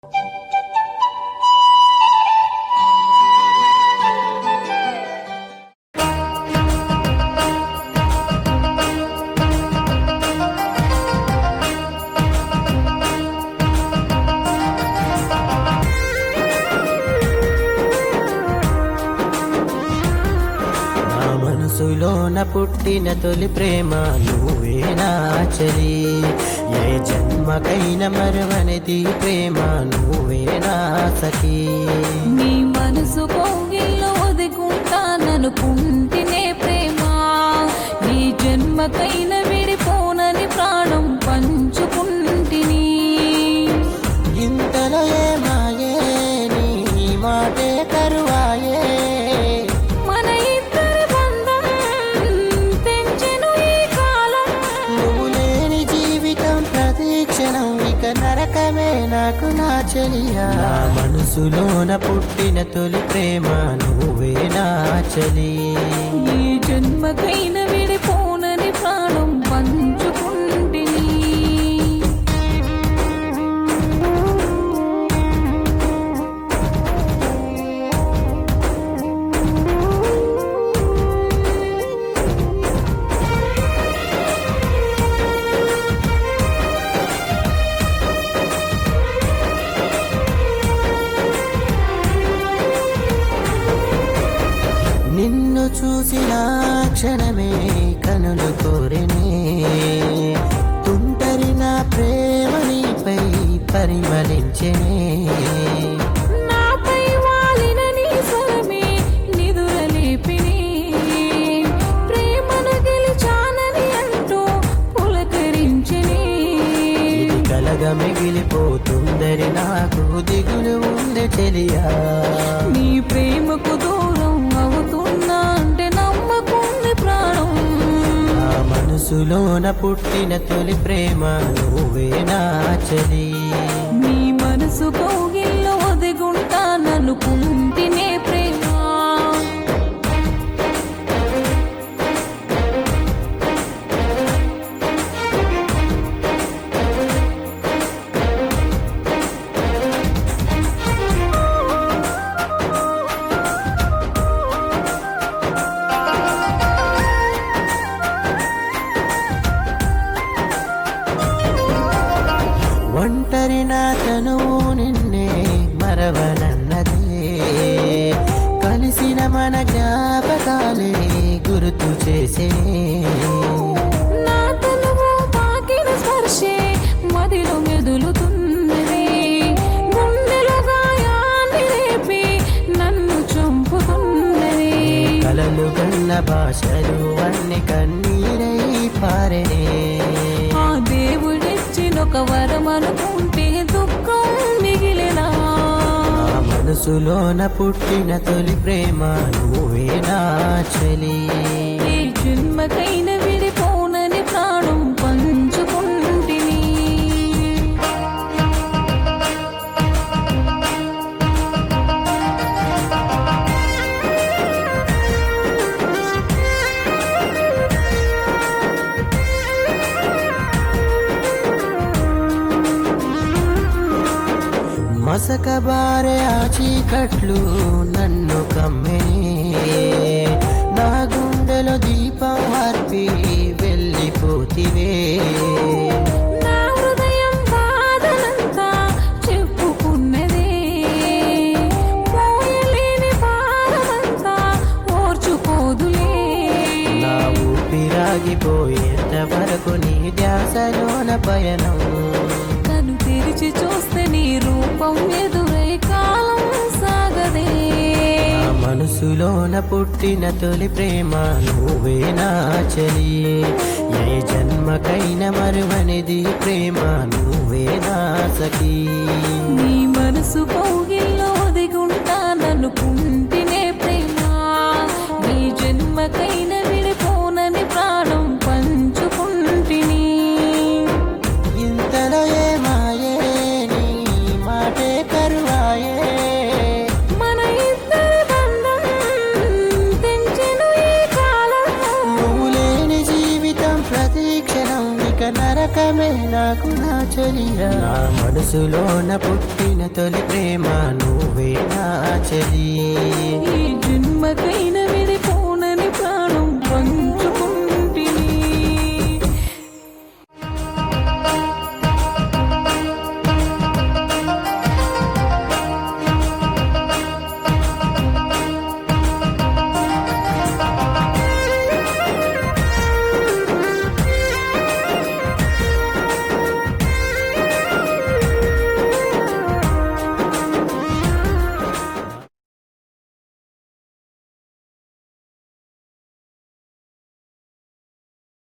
నా మనసులోన పుట్టిన తొలి ప్రేమ నువ్వేనా చలి ఏ జన్మకైన మరవనిది ప్రేమ నువ్వేనా సఖీ నీ మనసు కోగిల్లో ఒదుకుంటాననుకుంటేనే ప్రేమ నీ జన్మకైన విడిపోనని ప్రాణం పంచుకుంటిని ఇంతలో ఏమాయే నీ మాటే కరువాయే మన ఇద్దరి బంధం తెంచెను ఈ కాలం నువ్వు లేని జీవితం ప్రతీక్షణం ఇక నరకమే నాకు నా చెలియా నా మనసులోన పుట్టిన తొలి ప్రేమ నువ్వేనా చలి ఈ జన్మకైన విడిపోనని ప్రాణం పంచుకుంటిని నిన్ను చూసిన క్షణమే కనులు కోరినే తుంటరి నా ప్రేమ నీపై పరిమళించనే నాపై వాలిన నీ స్వరమే నిదురలేపిని ప్రేమను గెలిచానని అంటూ పులకరించని ఇది కలగా మిగిలిపోతుందని నాకు దిగులు ఉంది చెలియా నీ ప్రేమకు దూరం అవుతున్నా అంటే నమ్మకుంది ప్రాణం నా మనసులోన పుట్టిన తొలి ప్రేమ నువ్వేనా చలి నీ మనసు కోగిల్లో ఒదిగుంటాననుకుంటేనే ప్రేమ ఒంటరి నా తనువు నిన్నే మరవనన్నదే కలిసిన మన జ్ఞాపకాలే గుర్తు చేసే నా తనువు తాకిన స్పర్శే మదిలో మెదులుతున్నది గుండెలో గాయాన్ని రేపి నన్ను చంపుతున్నది కలలు గన్న భాషలు అన్ని కన్నీరై పారనే ఆ దేవుడిచ్చిన ఒక వరం అనుకుంటే దుఃఖం మిగిలినా నా మనసులోన పుట్టిన తొలి ప్రేమ నువ్వేనా చలి ఈ జన్మకైన విడిపోనని ప్రాణం పంచుకుంటిని మసక బారే ఆ చీకట్లు నన్ను కమ్మెనే నా గుండెలో దీపం హర్పి వెళ్ళిపోతివే నా హృదయం బాధనంతా చెప్పుకున్నదే మోయలేని భారమంతా ఓర్చుకోదులే నా ఊపిరాగిపోయేంత వరకు నీ ధ్యాసలోన పయనం కను తెరిచి చూస్తే నీ రూపం ఎదురై కాలం సాగదే నా మనసులోన పుట్టిన తొలి ప్రేమ నువ్వేనా చలి ఏ జన్మకైన మరువనిది ప్రేమ నువ్వేనా సఖీ నీ మనసు కౌగిల్లో ఒదిగుంటాననుకుంటేనే ప్రేమ నీ జన్మకైన విడిపోనని ప్రాణం పంచుకుంటిని ఇంతలో ఏమాయే నీ మాటే కరువాయే మన ఇద్దరి బంధం తెంచెను ఈ కాలం నువ్వు లేని జీవితం ప్రతీక్షణం ఇక నరకమే నాకు నా చెలియా నా మనసులోన పుట్టిన తొలి ప్రేమ నువ్వే నా చెలి ఈ జన్మకైన